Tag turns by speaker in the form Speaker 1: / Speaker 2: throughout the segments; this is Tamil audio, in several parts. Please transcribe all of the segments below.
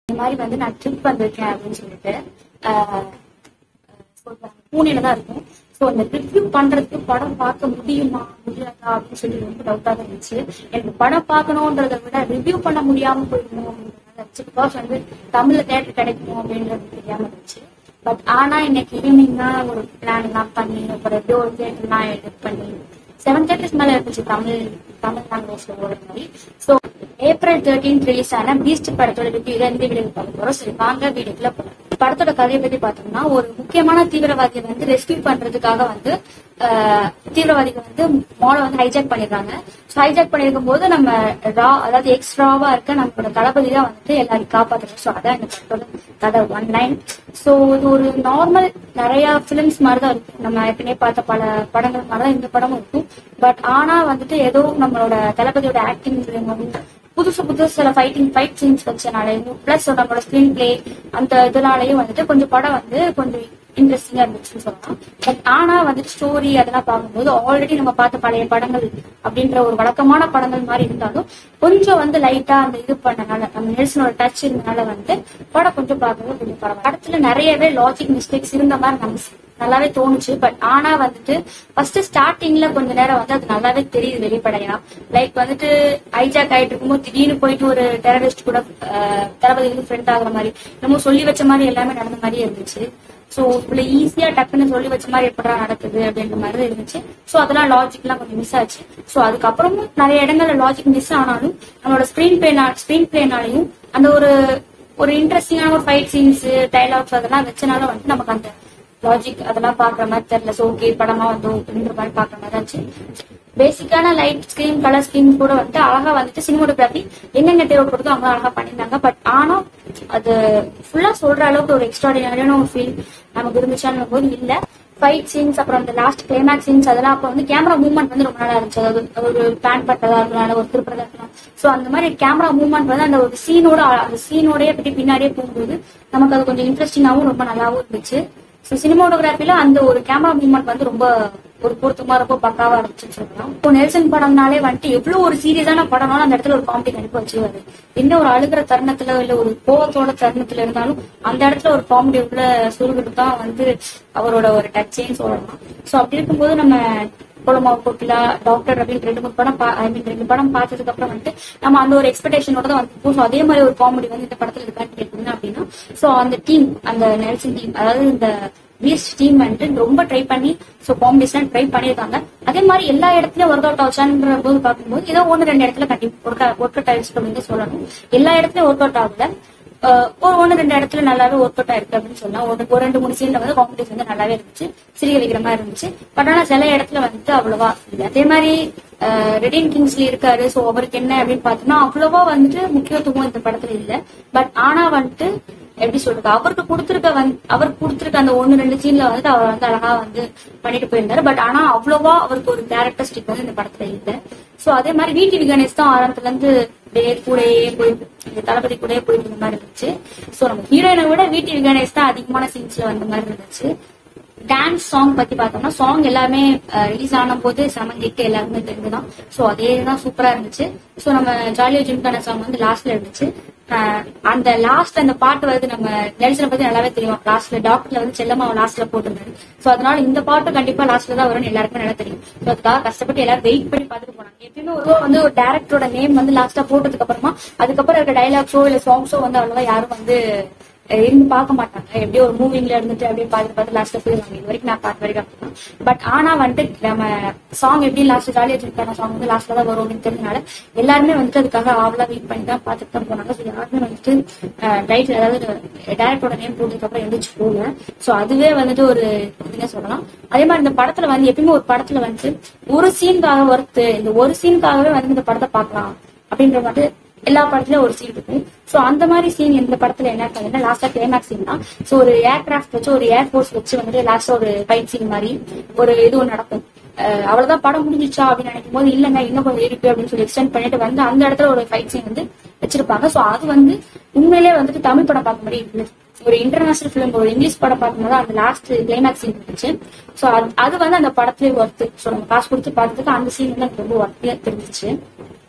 Speaker 1: இந்த மாதிரி வந்து நான் ட்ரிப் வந்திருக்கேன் அப்படின்னு சொல்லிட்டு ஆஹ் சொல்றாங்க பூனேல தான் இருக்கும் ஸோ அந்த ரிவ்யூ பண்றதுக்கு படம் பார்க்க முடியுமா முடியாதா அப்படின்னு சொல்லி ரொம்ப டவுட்டா தான் இருந்துச்சு எனக்கு படம் பார்க்கணுன்றதை விட ரிவ்யூ பண்ண முடியாம போயிடுமோ அப்படின்றத இருந்துச்சு பிகாஸ் வந்து தமிழ்ல தேட்டர் கிடைக்கும் அப்படின்றது தெரியாம இருந்துச்சு பட் ஆனா இன்னைக்கு ஈவினிங் தான் ஒரு பிளான் எல்லாம் பண்ணி அப்புறம் எப்படியோ ஒரு தேட்டர்லாம் எடிட் பண்ணி செவன் தேர்ட்டிஸ் மேல இருந்துச்சு தமிழ் தமிழ் லாங்குவேஜ்ல ஓடுற மாதிரி ஸோ ஏப்ரல் தேர்ட்டீன் ரிலீஸ் ஆன பீஸ்ட் படத்தோட ரிவ்யூ தான் இந்த வீடியோ பார்க்க போறோம் சரி வாங்க வீடியோக்குள்ள போறோம் படத்தோட கதையை பத்தி பார்த்தோம்னா ஒரு முக்கியமான தீவிரவாதியை வந்து ரெஸ்கியூ பண்றதுக்காக வந்து ஆஹ், தீவிரவாதிகள் வந்து மாலை வந்து ஹைஜாக் பண்ணிடுறாங்க ஸோ ஹைஜாக் பண்ணிருக்கும் போது நம்ம ரா அதாவது எக்ஸ்ட்ராவா இருக்க நம்மளோட தளபதி தான் வந்துட்டு எல்லாரையும் காப்பாத்துறோம் ஸோ அதான் இந்த படத்தோட கதை ஒன் லைன் ஸோ இது ஒரு நார்மல் நிறைய ஃபிலிம்ஸ் மாதிரி தான் இருக்கும் நம்ம ஏற்கனவே பார்த்த பல படங்கள் மாதிரி தான் இந்த படமும் இருக்கும் பட் ஆனா வந்துட்டு ஏதோ நம்மளோட தளபதியோட ஆக்டிங் புதுசு புதுசு சில ஃபைட்டிங் ஃபைட் சீன்ஸ் வச்சனாலையும் பிளஸ் நம்மளோட ஸ்கிரீன் பிளே அந்த இதனாலையும் வந்துட்டு கொஞ்சம் படம் வந்து கொஞ்சம் இன்ட்ரெஸ்டிங்கா இருந்துச்சுன்னு சொல்லலாம் பட் ஆனா வந்துட்டு ஸ்டோரி அதெல்லாம் பார்க்கும்போது ஆல்ரெடி நம்ம பார்த்த பழைய படங்கள் அப்படின்ற ஒரு வழக்கமான படங்கள் மாதிரி இருந்தாலும் கொஞ்சம் வந்து லைட்டா அந்த இது பண்ணனால நம்ம நெல்சனோட டச் இருந்தனால வந்து படம் கொஞ்சம் பார்க்கவே கொஞ்சம் பரவாயில்ல படத்துல நிறையவே லாஜிக் மிஸ்டேக்ஸ் இருந்த மாதிரி நமக்கு நல்லாவே தோணுச்சு பட் ஆனா வந்துட்டு ஃபர்ஸ்ட் ஸ்டார்டிங்ல கொஞ்ச நேரம் வந்து அது நல்லாவே தெரியுது வெளிப்படையா லைக் வந்துட்டு ஹைஜாக் ஆயிட்டு இருக்கும்போது திடீர்னு போயிட்டு ஒரு டெரரிஸ்ட் கூட அஹ், தளபதி வந்து ஃப்ரெண்ட் ஆகுற மாதிரி நம்ம சொல்லி வச்ச மாதிரி எல்லாமே நடந்த மாதிரியே இருந்துச்சு சோ இவ்வளவு ஈஸியா டக்குன்னு சொல்லி வச்ச மாதிரி எப்படா நடக்குது அப்படின்ற மாதிரி இருந்துச்சு சோ அதெல்லாம் லாஜிக் எல்லாம் கொஞ்சம் மிஸ் ஆச்சு சோ அதுக்கப்புறமும் நிறைய இடங்கள்ல லாஜிக் மிஸ் ஆனாலும் நம்மளோட ஸ்கிரீன் பிளே ஸ்கிரீன் பிளேனாலையும் அந்த ஒரு ஒரு இன்ட்ரெஸ்டிங்கான ஒரு ஃபைட் சீன்ஸ் டைலாக்ஸ் அதெல்லாம் வச்சனால வந்து நமக்கு அந்த லாஜிக் அதெல்லாம் பாக்குற மாதிரி தெரியல சோ ஓகே படமா வந்து அப்படின்ற மாதிரி பாக்குற மாதிரி இருந்துச்சு பேசிக்கான லைட் ஸ்கிரீன் கலர் ஸ்கிரீன் கூட வந்து அழகா வந்துட்டு சினிமோட்டோகிராஃபி என்னென்ன தேவைப்படுதோ அவங்க அழகா பண்ணியிருந்தாங்க பட் ஆனா அது ஃபுல்லா சொல்ற அளவுக்கு ஒரு எக்ஸ்ட்ராடினரியான ஒரு ஃபீல் நமக்கு இருந்துச்சான்னு போது இல்ல ஃபைட் சீன்ஸ் அப்புறம் அந்த லாஸ்ட் கிளைமேக்ஸ் சீன்ஸ் அதெல்லாம் அப்ப வந்து கேமரா மூவ்மெண்ட் வந்து ரொம்ப நல்லா இருந்துச்சு அதாவது ஒரு பேன் பட்டதா இருக்கலாம் ஒரு திருப்பதா இருக்கலாம் சோ அந்த மாதிரி கேமரா மூவ்மெண்ட் வந்து அந்த ஒரு சீனோட அந்த சீனோடய பற்றி பின்னாடியே போகும்போது நமக்கு அது கொஞ்சம் இன்ட்ரெஸ்டிங்காவும் ரொம்ப நல்லாவும் இருந்துச்சு ஸோ சினிமோட்டோகிராஃபில அந்த ஒரு கேமரா மூவ்மெண்ட் வந்து ரொம்ப ஒரு பொருத்தமா ரொம்ப பக்காவா இருந்துச்சுன்னு சொல்லலாம் இப்போ நெல்சன் படம்னாலே வந்துட்டு எவ்வளவு ஒரு சீரியஸான படம்னாலும் அந்த இடத்துல ஒரு காமெடி கண்டிப்பா வச்சுருவாரு என்ன ஒரு அழுகிற தருணத்துல இல்ல ஒரு கோவத்தோட தருணத்துல இருந்தாலும் அந்த இடத்துல ஒரு காமெடி உள்ள சுருகிட்டு தான் வந்து அவரோட ஒரு டச்சேன்னு சொல்லலாம் சோ அப்படி இருக்கும்போது நம்ம குளமா கோகிலா டாக்டர் அப்படின்னு ரெண்டு மூணு படம் ஐ மீன் ரெண்டு படம் பார்த்ததுக்கு அப்புறம் வந்துட்டு நம்ம அந்த ஒரு எக்ஸ்பெக்டேஷனோட தான் வந்து so அதே மாதிரி ஒரு காமெடி வந்து இந்த படத்துல இருக்கான்னு கேட்டீங்க அப்படின்னா சோ அந்த டீம் அந்த நெல்சன் டீம் அதாவது இந்த பீஸ்ட் டீம் வந்துட்டு ரொம்ப ட்ரை பண்ணி சோ காம்படிஷன் ட்ரை பண்ணியிருக்காங்க அதே மாதிரி எல்லா இடத்துலயும் ஒர்க் அவுட் ஆச்சான்ற போது பார்க்கும்போது ஏதோ ஒன்று ரெண்டு இடத்துல கண்டிப்பா ஒர்க் அவுட் ஆயிடுச்சு அப்படின்னு சொல்லணும் எல்லா இடத்துலயும் ஒர்க் அவுட் ஆகல அஹ் ஒரு ஒன்று ரெண்டு இடத்துல நல்லாவே ஒர்க் அவுட் ஆயிருக்கு அப்படின்னு சொல்லலாம் ஒரு ஒரு ரெண்டு மூணு சீன்ல வந்து காம்படிஷன் வந்து நல்லாவே இருந்துச்சு சிரிக்க வைக்கிற மாதிரி இருந்துச்சு பட் ஆனா சில இடத்துல வந்துட்டு அவ்வளவா இல்லை அதே மாதிரி ரெடின் கிங்ஸ்லி இருக்காரு சோ அவருக்கு என்ன அப்படின்னு பார்த்தோம்னா அவ்வளவா வந்துட்டு முக்கியத்துவம் இந்த படத்துல இல்ல பட் ஆனா வந்துட்டு எப்படி சொல்றது அவருக்கு கொடுத்திருக்க வந்து அவருக்கு கொடுத்திருக்க அந்த ஒன்னு ரெண்டு சீன்ல வந்துட்டு அவர் வந்து அழகா வந்து பண்ணிட்டு போயிருந்தாரு பட் ஆனா அவ்வளவா அவருக்கு ஒரு கேரக்டரிஸ்டிக் வந்து இந்த படத்துல இல்ல சோ அதே மாதிரி வீட்டு கணேஷ் தான் ஆரம்பத்துல இருந்து அப்படியே கூடயே போய் இந்த தளபதி கூடயே போயிட்டு இருந்த மாதிரி இருந்துச்சு சோ நம்ம ஹீரோயினை விட வீட்டு கணேஷ் தான் அதிகமான சீன்ஸ்ல வந்த மாதிரி இருந்துச்சு டான்ஸ் சாங் பத்தி பார்த்தோம்னா சாங் எல்லாமே ரிலீஸ் ஆன போது செமங்கிட்டு எல்லாருமே தெரிஞ்சுதான் சோ அதே தான் சூப்பரா இருந்துச்சு சோ நம்ம ஜாலியோ ஜிம்கான சாங் வந்து லாஸ்ட்ல இருந்துச்சு அஹ் அந்த லாஸ்ட் அந்த பாட்டு வந்து நம்ம நெல்சனை பத்தி நல்லாவே தெரியும் லாஸ்ட்ல டாக்டர்ல வந்து செல்லமா லாஸ்ட்ல போட்டிருந்தாரு சோ அதனால இந்த பாட்டு கண்டிப்பா லாஸ்ட்ல தான் வரும்னு எல்லாருக்குமே நல்லா தெரியும் சோ அதுக்காக கஷ்டப்பட்டு எல்லாரும் வெயிட் பண்ணி பார்த்துட்டு போனாங்க எப்பயுமே ஒரு வந்து ஒரு டேரக்டரோட நேம் வந்து லாஸ்டா போட்டதுக்கு அப்புறமா அதுக்கப்புறம் இருக்க டைலாக்ஸோ இல்ல சாங்ஸோ வந்து அவ்வளவா யாரும் வந்து அஹ் இருந்து பார்க்க மாட்டாங்க எப்படியோ ஒரு மூவிங்ல இருந்துட்டு அப்படியே பார்த்து பார்த்து லாஸ்ட்ல போயிருவாங்க இது வரைக்கும் நான் பார்த்த வரைக்கும் அப்படிதான் பட் ஆனா வந்துட்டு நம்ம சாங் எப்படி லாஸ்ட் ஜாலியா வச்சிருக்கான சாங் வந்து லாஸ்ட்ல தான் வரும் அப்படின்னு தெரிஞ்சனால எல்லாருமே வந்துட்டு அதுக்காக ஆவலா வெயிட் பண்ணி தான் பார்த்துட்டு தான் போனாங்க ஸோ யாருமே வந்துட்டு டைட்டில் அதாவது டேரக்டரோட நேம் போட்டதுக்கு அப்புறம் எந்திரிச்சு போகல ஸோ அதுவே வந்துட்டு ஒரு இதுன்னு சொல்லலாம் அதே மாதிரி இந்த படத்துல வந்து எப்பயுமே ஒரு படத்துல வந்துட்டு ஒரு சீனுக்காக ஒர்த்து இந்த ஒரு சீனுக்காகவே வந்து இந்த படத்தை பார்க்கலாம் அப்படின்ற மாதிரி எல்லா படத்துலயும் ஒரு சீன் இருக்கும் சோ அந்த மாதிரி சீன் இந்த படத்துல என்ன இருக்காதுன்னா லாஸ்டா கிளைமேக்ஸ் சீன் தான் சோ ஒரு ஏர்கிராஃப்ட் வச்சு ஒரு ஏர்போர்ஸ் வச்சு வந்துட்டு லாஸ்டா ஒரு ஃபைட் சீன் மாதிரி ஒரு இது ஒண்ணு நடக்கும் அஹ் அவ்வளவுதான் படம் முடிஞ்சிச்சா அப்படின்னு நினைக்கும் போது இல்லங்க இன்னும் கொஞ்சம் இருக்கு அப்படின்னு சொல்லி எக்ஸ்டெண்ட் பண்ணிட்டு வந்து அந்த இடத்துல ஒரு ஃபைட் சீன் வந்து வச்சிருப்பாங்க சோ அது வந்து உண்மையிலேயே வந்துட்டு தமிழ் படம் பார்க்க மாதிரி இருக்கு ஒரு இன்டர்நேஷனல் ஃபிலிம் ஒரு இங்கிலீஷ் படம் பார்க்கும்போது அந்த லாஸ்ட் கிளைமேக்ஸ் சீன் இருந்துச்சு சோ அது வந்து அந்த படத்துலயே ஒர்த்து சோ நம்ம காசு கொடுத்து பார்த்ததுக்கு அந்த சீன் வந்து எனக்கு ரொம்ப ஒர்த்தியா தெரிஞ்சிச்சு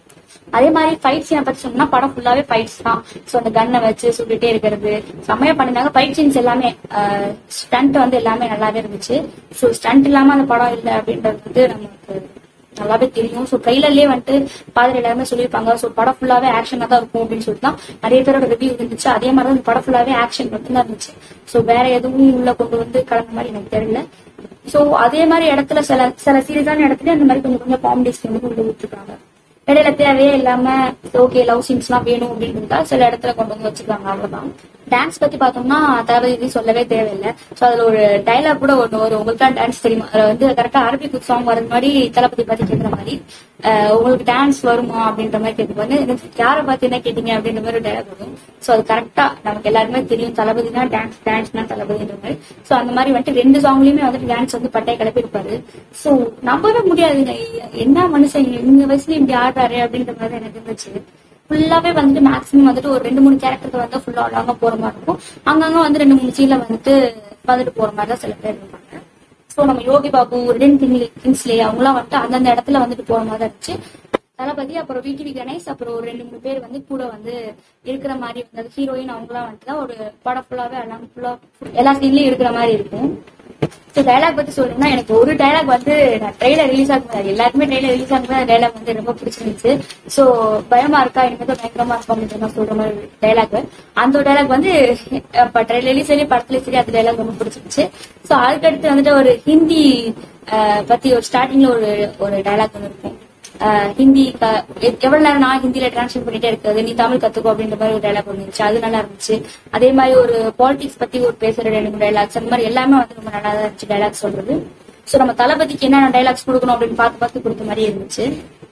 Speaker 1: அதே மாதிரி ஃபைட் சீனை பத்தி சொன்னா படம் ஃபுல்லாவே ஃபைட்ஸ் தான் ஸோ அந்த கன்னை வச்சு சுட்டுட்டே இருக்கிறது செம்மையா பண்ணிருந்தாங்க ஃபைட் சீன்ஸ் எல்லாமே ஸ்டண்ட் வந்து எல்லாமே நல்லாவே இருந்துச்சு ஸோ ஸ்டண்ட் இல்லாம அந்த படம் இல்லை அப்படின்றது வந்து நமக்கு நல்லாவே தெரியும் ஸோ ட்ரெய்லர்லயே வந்துட்டு பாதிரி எல்லாருமே சொல்லியிருப்பாங்க ஸோ படம் ஃபுல்லாவே ஆக்ஷனா தான் இருக்கும் அப்படின்னு சொல்லிட்டு தான் நிறைய பேரோட ரிவ்யூ இருந்துச்சு அதே மாதிரி தான் இந்த படம் ஃபுல்லாவே ஆக்ஷன் மட்டும்தான் இருந்துச்சு ஸோ வேற எதுவும் உள்ள கொண்டு வந்து கலந்த மாதிரி எனக்கு தெரியல ஸோ அதே மாதிரி இடத்துல சில சில சீரியஸான இடத்துல அந்த மாதிரி கொஞ்சம் கொஞ்சம் காமெடிஸ் வந்து கொண்டு விட்டுருக்காங்க இடையில தேவையே இல்லாம ஓகே லவ் சீன்ஸ் எல்லாம் வேணும் அப்படின்றதா சில இடத்துல கொண்டு வந்து வச்சிருக்காங்க அவ்வளவுதான் டான்ஸ் பத்தி பார்த்தோம்னா தளபதி இது சொல்லவே தேவையில்லை சோ அதுல ஒரு டைலாக் கூட ஒண்ணு வரும் உங்களுக்கு தான் டான்ஸ் தெரியுமா அதுல வந்து கரெக்டா அரபிக் சாங் வர மாதிரி தளபதி பத்தி கேட்கிற மாதிரி அஹ் உங்களுக்கு டான்ஸ் வருமா அப்படின்ற மாதிரி கேட்கும் போது எனக்கு யாரை பார்த்து என்ன கேட்டீங்க அப்படின்ற மாதிரி டைலாக் வரும் சோ அது கரெக்டா நமக்கு எல்லாருமே தெரியும் தளபதினா டான்ஸ் டான்ஸ்னா தளபதின்ற மாதிரி சோ அந்த மாதிரி வந்துட்டு ரெண்டு சாங்லயுமே வந்துட்டு டான்ஸ் வந்து பட்டைய கிளப்பி இருப்பாரு சோ நம்பவே முடியாதுங்க என்ன மனுஷன் இந்த வயசுல இப்படி ஆடுறாரு அப்படின்ற மாதிரி தான் எனக்கு இருந்துச்சு ஃபுல்லாவே வந்துட்டு மேக்ஸிமம் வந்துட்டு ஒரு ரெண்டு மூணு கேரக்டருக்கு வந்து ஃபுல்லா அழகா போற மாதிரி இருக்கும் அங்கங்க வந்து ரெண்டு மூணு சீன்ல வந்துட்டு வந்துட்டு போற மாதிரி தான் சில பேர் இருப்பாங்க சோ நம்ம யோகி பாபு ரிடன் கிங்ஸ்லே அவங்களாம் வந்துட்டு அந்தந்த இடத்துல வந்துட்டு போற மாதிரி தான் இருந்துச்சு தளபதி அப்புறம் விடிவி கணேஷ் அப்புறம் ஒரு ரெண்டு மூணு பேர் வந்து கூட வந்து இருக்கிற மாதிரி இருந்தது ஹீரோயின் அவங்களாம் வந்துட்டு தான் ஒரு படம் ஃபுல்லாவே எல்லாம் ஃபுல்லா எல்லா சீன்லயும் இருக்கிற மாதிரி இருக்கும் ஸோ டைலாக் பத்தி சொல்லணும்னா எனக்கு ஒரு டைலாக் வந்து நான் ட்ரெயிலர் ரிலீஸ் ஆகும் எல்லாருக்குமே ட்ரெயிலர் ரிலீஸ் ஆகும் அந்த டைலாக் வந்து ரொம்ப பிடிச்சிருந்துச்சு ஸோ பயமா இருக்கா எனக்கு பயங்கரமா இருக்கும் அப்படின்ற மாதிரி சொல்ற மாதிரி டைலாக் அந்த டைலாக் வந்து இப்ப ட்ரெயிலர் ரிலீஸ் சரி படத்துல சரி அந்த டைலாக் ரொம்ப பிடிச்சிருந்துச்சு ஸோ அதுக்கடுத்து வந்துட்டு ஒரு ஹிந்தி அஹ், பத்தி ஒரு ஸ்டார்டிங்ல ஒரு ஒரு டைலாக் ஒன்று இருக்கும் அஹ், ஹிந்தி க- எ- எவ்வளவு நேரம் நான் ஹிந்தில டிரான்ஸ்லேட் பண்ணிட்டே இருக்கிறது நீ தமிழ் கத்துக்கோ அப்படின்ற மாதிரி ஒரு டைலாக் இருந்துச்சு அது நல்லா இருந்துச்சு அதே மாதிரி ஒரு பாலிடிக்ஸ் பத்தி ஒரு பேசுற ரெண்டு மூணு டைலாக்ஸ் அந்த மாதிரி எல்லாமே வந்து ரொம்ப நல்லா தான் இருந்துச்சு டைலாக் சொல்றது சோ நம்ம தளபதிக்கு என்னென்ன டைலாக்ஸ் கொடுக்கணும் அப்படின்னு பார்த்து பார்த்து கொடுத்த மாதிரி இருந்துச்சு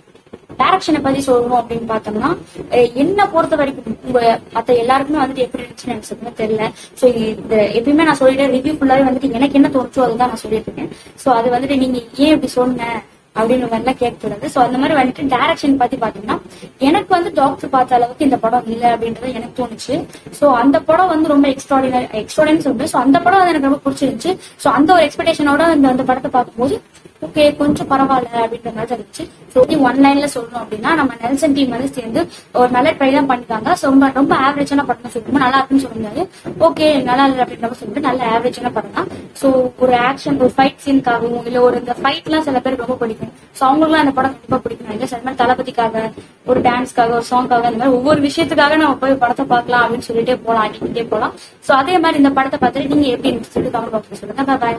Speaker 1: டைரக்ஷனை பத்தி சொல்லணும் அப்படின்னு பார்த்தோம்னா அஹ் என்ன பொறுத்த வரைக்கும் உங்க மத்த எல்லாருக்குமே வந்துட்டு எப்படி இருந்துச்சுன்னு எனக்கு சுத்தமா தெரியல சோ இந்த எப்பயுமே நான் சொல்லிட்டேன் ரிவ்யூ ஃபுல்லாவே வந்துட்டு எனக்கு என்ன தோணுச்சோ அதுதான் நான் சொல்லிட்டு இருக்கேன் சோ அது வந்துட்டு நீங்க ஏன் இப்படி சொன்ன அப்படின்ற மாதிரிலாம் கேட்கக்கூடாது சோ அந்த மாதிரி வந்துட்டு டைரக்ஷன் பத்தி பாத்தீங்கன்னா எனக்கு வந்து டாக்டர் பார்த்த அளவுக்கு இந்த படம் இல்ல அப்படின்றது எனக்கு தோணுச்சு சோ அந்த படம் வந்து ரொம்ப எக்ஸ்ட்ராடினரி எக்ஸ்ட்ராடினரி சொல்றேன் சோ அந்த படம் வந்து எனக்கு ரொம்ப பிடிச்சிருந்துச்சு சோ அந்த ஒரு எக்ஸ்பெக்டேஷனோட இந்த அந்த படத்தை பார்க்கும்போது ஓகே கொஞ்சம் பரவாயில்ல அப்படின்ற மாதிரி தான் இருந்துச்சு ஸோ ஒன் லைன்ல சொல்லணும் அப்படின்னா நம்ம நெல்சன் டீம் வந்து சேர்ந்து ஒரு நல்ல ட்ரை தான் பண்ணிருக்காங்க ஸோ ரொம்ப ரொம்ப ஆவரேஜான படம் தான் சொல்லுவோம் நல்லா இருக்குன்னு சொல்லியிருந்தாரு ஓகே நல்லா இல்லை அப்படின்ற மாதிரி சொல்லிட்டு நல்ல ஆவரேஜான படம் தான் ஸோ ஒரு ஆக்ஷன் ஒரு ஃபைட் சீனுக்காகவும் இல்ல ஒரு இந்த ஃபைட்லாம் சில பேருக்கு ரொம்ப பிடிக்கும் ஸோ அவங்களுக்குலாம் அந்த படம் கண்டிப்பா பிடிக்கும் இல்லை சில மாதிரி தளபதிக்காக ஒரு டான்ஸ்க்காக ஒரு சாங்காக அந்த மாதிரி ஒவ்வொரு விஷயத்துக்காக நம்ம போய் படத்தை பார்க்கலாம் அப்படின்னு சொல்லிட்டே போலாம் அடிக்கிட்டே போலாம் ஸோ அதே மாதிரி இந்த படத்தை பார்த்துட்டு நீங்க எப்படி இருந்துச்சு சொல்லிட்டு கமெண்ட் பாக்ஸ்ல சொல்லுங்க பாய்